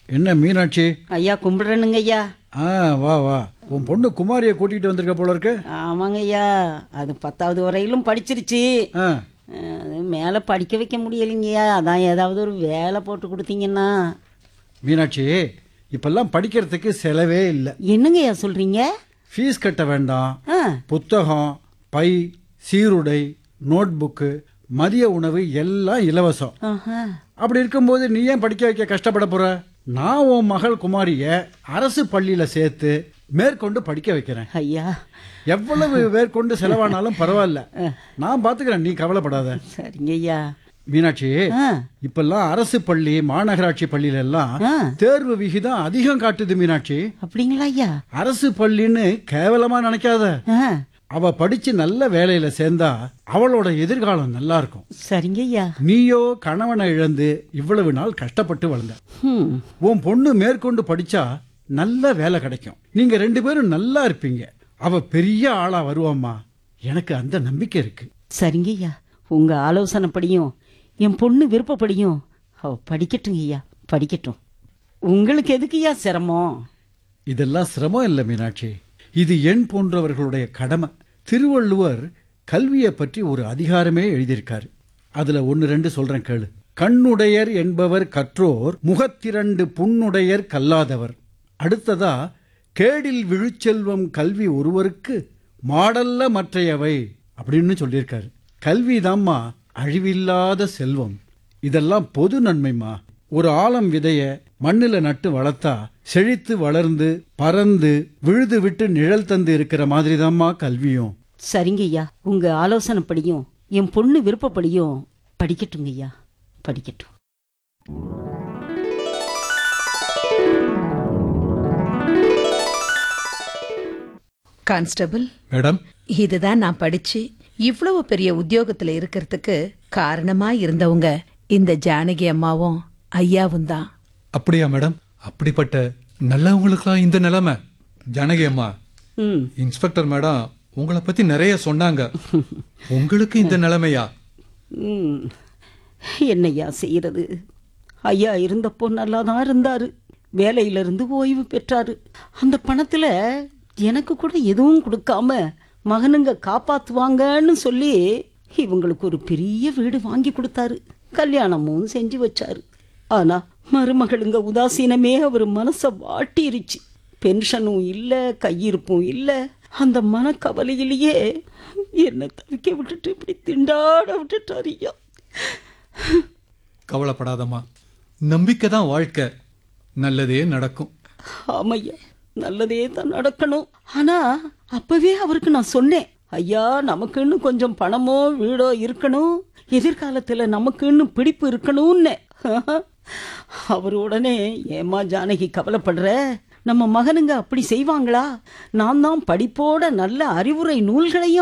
என்ன மீனாட்சி ஐயா கும்பிடுறேனுங்க ஐயா ஆ வா வா உன் பொண்ணு குமாரியை கூட்டிகிட்டு வந்திருக்க போல இருக்கு ஆமாங்க ஐயா அது பத்தாவது வரையிலும் படிச்சிருச்சு ஆ அஹ், அது மேலே படிக்க வைக்க முடியலைங்கய்யா அதான் ஏதாவது ஒரு வேலை போட்டு கொடுத்தீங்கன்னா மீனாட்சி இப்பெல்லாம் படிக்கிறதுக்கு செலவே இல்லை என்னங்கய்யா சொல்றீங்க ஃபீஸ் கட்ட வேண்டாம் ஆ புத்தகம் பை சீருடை நோட் புக்கு மதிய உணவு எல்லாம் இலவசம் ஆஹா. அப்படி இருக்கும்போது நீ ஏன் படிக்க வைக்க கஷ்டப்பட போற நான் உன் மகள் குமாரிய அரசு பள்ளியில சேர்த்து மேற்கொண்டு படிக்க வைக்கிறேன் ஐயா எவ்வளவு மேற்கொண்டு செலவானாலும் பரவாயில்ல நான் பாத்துக்கிறேன் நீ கவலைப்படாத சரிங்க ஐயா மீனாட்சி ஆ இப்பெல்லாம் அரசு பள்ளி மாநகராட்சி பள்ளியில எல்லாம் ஆ தேர்வு விகிதம் அதிகம் காட்டுது மீனாட்சி அப்படிங்களா ஐயா அரசு பள்ளின்னு கேவலமா நினைக்காத ஆ அவ படிச்சு நல்ல வேலையில சேர்ந்தா அவளோட எதிர்காலம் நல்லா இருக்கும் சரிங்க ஐயா நீயோ கணவனை இழந்து இவ்வளவு நாள் கஷ்டப்பட்டு வளர்ந்த ம் உன் பொண்ணு மேற்கொண்டு படிச்சா நல்ல வேலை கிடைக்கும் நீங்க ரெண்டு பேரும் நல்லா இருப்பீங்க அவ பெரிய ஆளா வருவாம்மா எனக்கு அந்த நம்பிக்கை இருக்கு சரிங்க ஐயா உங்க ஆலோசனைப்படியும் என் பொண்ணு விருப்பப்படியும் அவ படிக்கட்டுங்க ஐயா படிக்கட்டும் உங்களுக்கு எதுக்குய்யா சிரமம் இதெல்லாம் சிரமம் இல்லை மீனாட்சி இது எண் போன்றவர்களுடைய கடமை திருவள்ளுவர் கல்வியை பற்றி ஒரு அதிகாரமே எழுதியிருக்காரு அதுல ஒன்னு ரெண்டு சொல்றேன் கேளு கண்ணுடையர் என்பவர் கற்றோர் முகத்திரண்டு புண்ணுடையர் கல்லாதவர் அடுத்ததா கேடில் விழுச்செல்வம் கல்வி ஒருவருக்கு மாடல்ல மற்றையவை அப்படின்னு சொல்லியிருக்காரு கல்விதாம்மா அழிவில்லாத செல்வம் இதெல்லாம் பொது நன்மைமா ஒரு ஆலம் விதைய மண்ணுல நட்டு வளர்த்தா செழித்து வளர்ந்து பறந்து விழுது விட்டு நிழல் தந்து இருக்கிற மாதிரிதாம்மா கல்வியும் சரிங்க ஐயா உங்க ஆலோசனைப்படியும் என் பொண்ணு விருப்பப்படியும் படிக்கட்டுங்க ஐயா படிக்கட்டும் கான்ஸ்டபிள் மேடம் இதுதான் நான் படிச்சு இவ்வளவு பெரிய உத்தியோகத்துல இருக்கிறதுக்கு காரணமா இருந்தவங்க இந்த ஜானகி அம்மாவும் ஐயாவும் தான் அப்படியா மேடம் அப்படிப்பட்ட நல்லவங்களுக்கெல்லாம் இந்த நிலைமை ஜானகி அம்மா ம் இன்ஸ்பெக்டர் மேடம் உங்களை பத்தி நிறைய சொன்னாங்க உங்களுக்கு இந்த நிலைமையா ம் என்னய்யா செய்யறது ஐயா இருந்தப்போ நல்லா தான் இருந்தாரு வேலையிலிருந்து ஓய்வு பெற்றாரு அந்த பணத்துல எனக்கு கூட எதுவும் கொடுக்காம மகனுங்க காப்பாத்துவாங்கன்னு சொல்லி இவங்களுக்கு ஒரு பெரிய வீடு வாங்கி கொடுத்தாரு கல்யாணமும் செஞ்சு வச்சாரு ஆனா மருமகளுங்க உதாசீனமே அவர் மனசை வாட்டிருச்சு பென்ஷனும் இல்ல கையிருப்பும் இல்ல அந்த மனக்கவலையிலேயே என்னை தவிக்க விட்டுட்டு இப்படி திண்டாட விட்டுட்டாரு ஐயா கவலைப்படாதம்மா நம்பிக்கை தான் வாழ்க்கை நல்லதே நடக்கும் ஆமையா நல்லதே தான் நடக்கணும் ஆனா அப்பவே அவருக்கு நான் சொன்னேன் ஐயா நமக்குன்னு கொஞ்சம் பணமோ வீடோ இருக்கணும் எதிர்காலத்துல நமக்குன்னு பிடிப்பு இருக்கணும்னு அவர் உடனே ஏமா ஜானகி கவலைப்படுற நம்ம மகனுங்க அப்படி செய்வாங்களா நான் தான் படிப்போட நல்ல அறிவுரை நூல்களையும்